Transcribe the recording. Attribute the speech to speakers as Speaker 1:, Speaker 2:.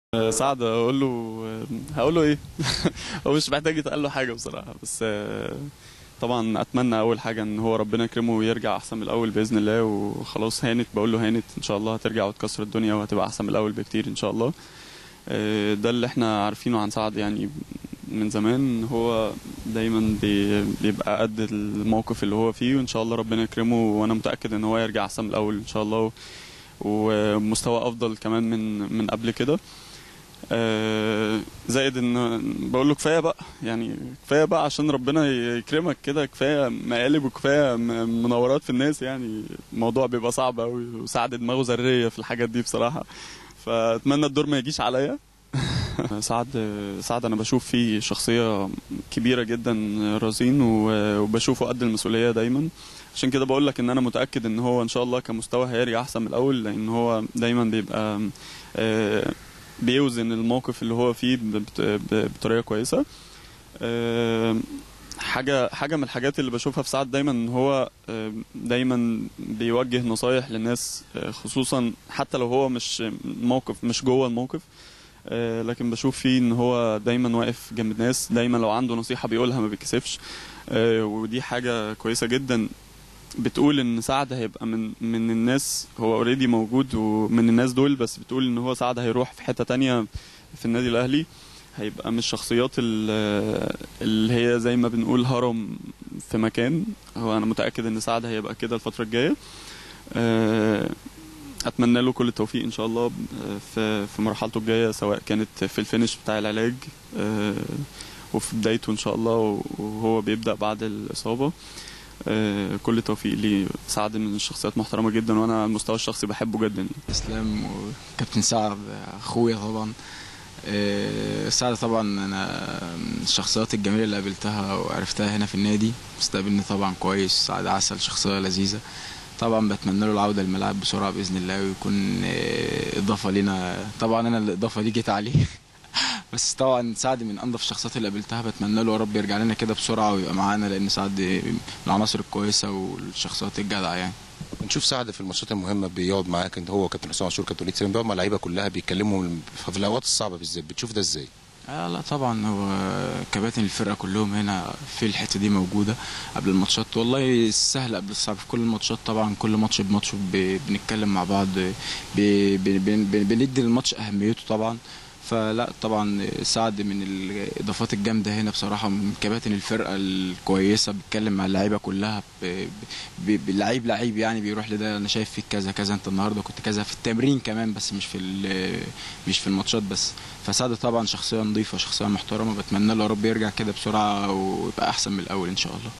Speaker 1: سعد اقول له هقول له ايه هو مش محتاج يتقال له حاجه بصراحه بس طبعا اتمنى اول حاجه ان هو ربنا يكرمه ويرجع احسن من الاول باذن الله وخلاص هانت بقول له هانت ان شاء الله هترجع وتكسر الدنيا وهتبقى احسن من الاول بكتير ان شاء الله ده اللي احنا عارفينه عن سعد يعني من زمان هو دايما بي- بيبقى قد الموقف اللي هو فيه وان شاء الله ربنا يكرمه وانا متاكد ان هو يرجع احسن من الاول ان شاء الله ومستوى افضل كمان من من قبل كده آه، زائد ان بقول له كفايه بقى يعني كفايه بقى عشان ربنا يكرمك كده كفايه مقالب وكفايه م- مناورات في الناس يعني الموضوع بيبقى صعب قوي وسعد دماغه ذريه في الحاجات دي بصراحه فاتمنى الدور ما يجيش عليا سعد سعد انا بشوف فيه شخصيه كبيره جدا رزين و- وبشوفه قد المسؤوليه دايما عشان كده بقول لك ان انا متاكد ان هو ان شاء الله كمستوى هيرجع احسن من الاول لان هو دايما بيبقى آه، بيوزن الموقف اللي هو فيه بت- ب- بطريقه كويسه آه، حاجه حاجه من الحاجات اللي بشوفها في سعد دايما ان هو آه، دايما بيوجه نصايح للناس آه، خصوصا حتى لو هو مش موقف مش جوه الموقف آه، لكن بشوف فيه ان هو دايما واقف جنب الناس دايما لو عنده نصيحه بيقولها ما بيتكسفش آه، ودي حاجه كويسه جدا بتقول ان سعد هيبقى من من الناس هو اوريدي موجود ومن الناس دول بس بتقول ان هو سعد هيروح في حته تانية في النادي الاهلي هيبقى من الشخصيات ال- اللي هي زي ما بنقول هرم في مكان هو انا متاكد ان سعد هيبقى كده الفتره الجايه آه، اتمنى له كل التوفيق ان شاء الله آه، في في مرحلته الجايه سواء كانت في الفينش بتاع العلاج آه، وفي بدايته ان شاء الله وهو بيبدا بعد الاصابه آه، كل التوفيق ليه سعد من الشخصيات محترمه جدا وانا على المستوى الشخصي بحبه جدا
Speaker 2: اسلام وكابتن سعد اخويا طبعا آه، سعد طبعا انا من الشخصيات الجميله اللي قابلتها وعرفتها هنا في النادي استقبلني طبعا كويس سعد عسل شخصيه لذيذه طبعا بتمنى له العوده الملعب بسرعه باذن الله ويكون آه، اضافه لينا طبعا انا الاضافه دي جيت عليه بس طبعا سعد من انظف الشخصيات اللي قابلتها بتمنى له يا رب يرجع لنا كده بسرعه ويبقى معانا لان سعد من العناصر الكويسه والشخصيات الجدعه يعني
Speaker 3: بنشوف سعد في الماتشات المهمه بيقعد معاك انت هو كابتن حسام عاشور كابتن وليد سليم بيقعد مع اللعيبه كلها بيتكلموا في الاوقات الصعبه بالذات بتشوف ده ازاي؟
Speaker 2: آه لا طبعا هو كباتن الفرقه كلهم هنا في الحته دي موجوده قبل الماتشات والله سهل قبل الصعب في كل الماتشات طبعا كل ماتش بماتش ب- بنتكلم مع بعض ب- ب- بن- بن- بندي للماتش اهميته طبعا فلا طبعا سعد من الاضافات الجامده هنا بصراحه من كباتن الفرقه الكويسه بيتكلم مع اللعيبه كلها ب- ب- باللعيب لعيب يعني بيروح لده انا شايف فيك كذا كذا انت النهارده كنت كذا في التمرين كمان بس مش في ال- مش في الماتشات بس فسعد طبعا شخصيه نظيفه شخصيه محترمه بتمنى له يا رب يرجع كده بسرعه ويبقى احسن من الاول ان شاء الله